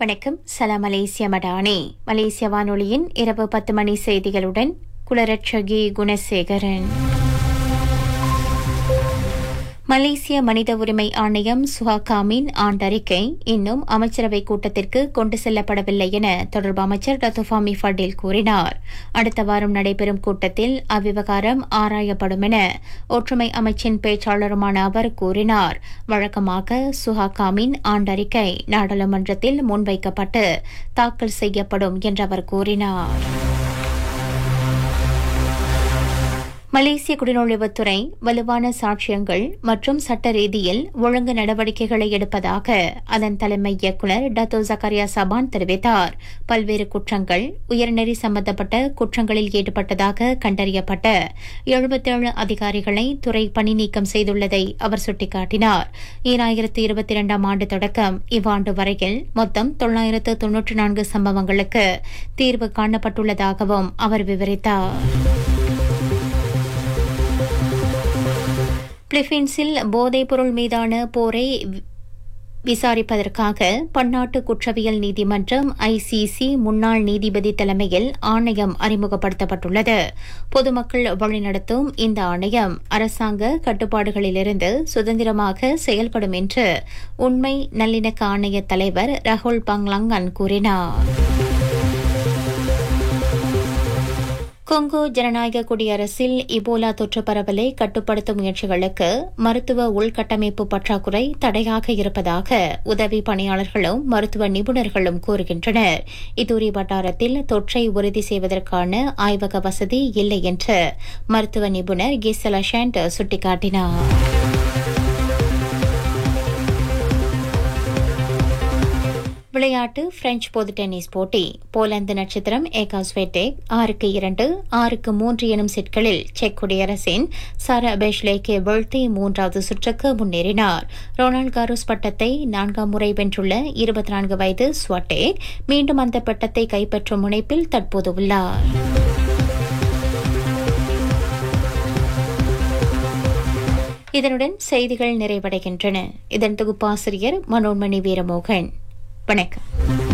வணக்கம் சலாம் மலேசிய மடானி மலேசிய வானொலியின் இரவு பத்து மணி செய்திகளுடன் குலரட்சகி குணசேகரன் மலேசிய மனித உரிமை ஆணையம் சுஹாகாமின் ஆண்டறிக்கை இன்னும் அமைச்சரவை கூட்டத்திற்கு கொண்டு செல்லப்படவில்லை என தொடர்பு அமைச்சர் ரத்துஃபாமி ஃபடேல் கூறினார் அடுத்த வாரம் நடைபெறும் கூட்டத்தில் அவ்விவகாரம் ஆராயப்படும் என ஒற்றுமை அமைச்சின் பேச்சாளருமான அவர் கூறினார் வழக்கமாக சுஹாகாமின் ஆண்டறிக்கை நாடாளுமன்றத்தில் முன்வைக்கப்பட்டு தாக்கல் செய்யப்படும் என்று அவர் கூறினார் மலேசிய குடிநுழைவுத்துறை வலுவான சாட்சியங்கள் மற்றும் சட்ட ரீதியில் ஒழுங்கு நடவடிக்கைகளை எடுப்பதாக அதன் தலைமை இயக்குநர் டத்தோ ஜக்கரியா சபான் தெரிவித்தார் பல்வேறு குற்றங்கள் உயர்நெறி சம்பந்தப்பட்ட குற்றங்களில் ஈடுபட்டதாக கண்டறியப்பட்ட எழுபத்தேழு அதிகாரிகளை துறை பணி நீக்கம் செய்துள்ளதை அவர் சுட்டிக்காட்டினார் ஈராயிரத்து இருபத்தி இரண்டாம் ஆண்டு தொடக்கம் இவ்வாண்டு வரையில் மொத்தம் தொள்ளாயிரத்து தொன்னூற்று நான்கு சம்பவங்களுக்கு தீர்வு காணப்பட்டுள்ளதாகவும் அவர் விவரித்தார் பிலிப்பீன்ஸில் போதைப்பொருள் மீதான போரை விசாரிப்பதற்காக பன்னாட்டு குற்றவியல் நீதிமன்றம் ஐசிசி முன்னாள் நீதிபதி தலைமையில் ஆணையம் அறிமுகப்படுத்தப்பட்டுள்ளது பொதுமக்கள் வழிநடத்தும் இந்த ஆணையம் அரசாங்க கட்டுப்பாடுகளிலிருந்து சுதந்திரமாக செயல்படும் என்று உண்மை நல்லிணக்க ஆணைய தலைவர் ரகுல் பங்லாங்கன் கூறினார் கொங்கோ ஜனநாயக குடியரசில் இபோலா தொற்று பரவலை கட்டுப்படுத்தும் முயற்சிகளுக்கு மருத்துவ உள்கட்டமைப்பு பற்றாக்குறை தடையாக இருப்பதாக உதவி பணியாளர்களும் மருத்துவ நிபுணர்களும் கூறுகின்றனர் இதூரி வட்டாரத்தில் தொற்றை உறுதி செய்வதற்கான ஆய்வக வசதி இல்லை என்று மருத்துவ நிபுணர் கிசலா ஷேண்ட் சுட்டிக்காட்டினார் விளையாட்டு பிரெஞ்சு பொது டென்னிஸ் போட்டி போலந்து நட்சத்திரம் ஏகா ஸ்வெட்டேக் ஆறுக்கு இரண்டு ஆறுக்கு மூன்று எனும் செட்களில் செக் குடியரசின் சாரா பெஷ்லேக்கே வீழ்த்தி மூன்றாவது சுற்றுக்கு முன்னேறினார் ரொனால்ட் காரோஸ் பட்டத்தை நான்காம் முறை வென்றுள்ள இருபத்தி நான்கு வயது ஸ்வட்டேக் மீண்டும் அந்த பட்டத்தை கைப்பற்றும் முனைப்பில் தற்போது உள்ளார் இதனுடன் செய்திகள் நிறைவடைகின்றன இதன் தொகுப்பாசிரியர் மனோன்மணி வீரமோகன் வணக்கம்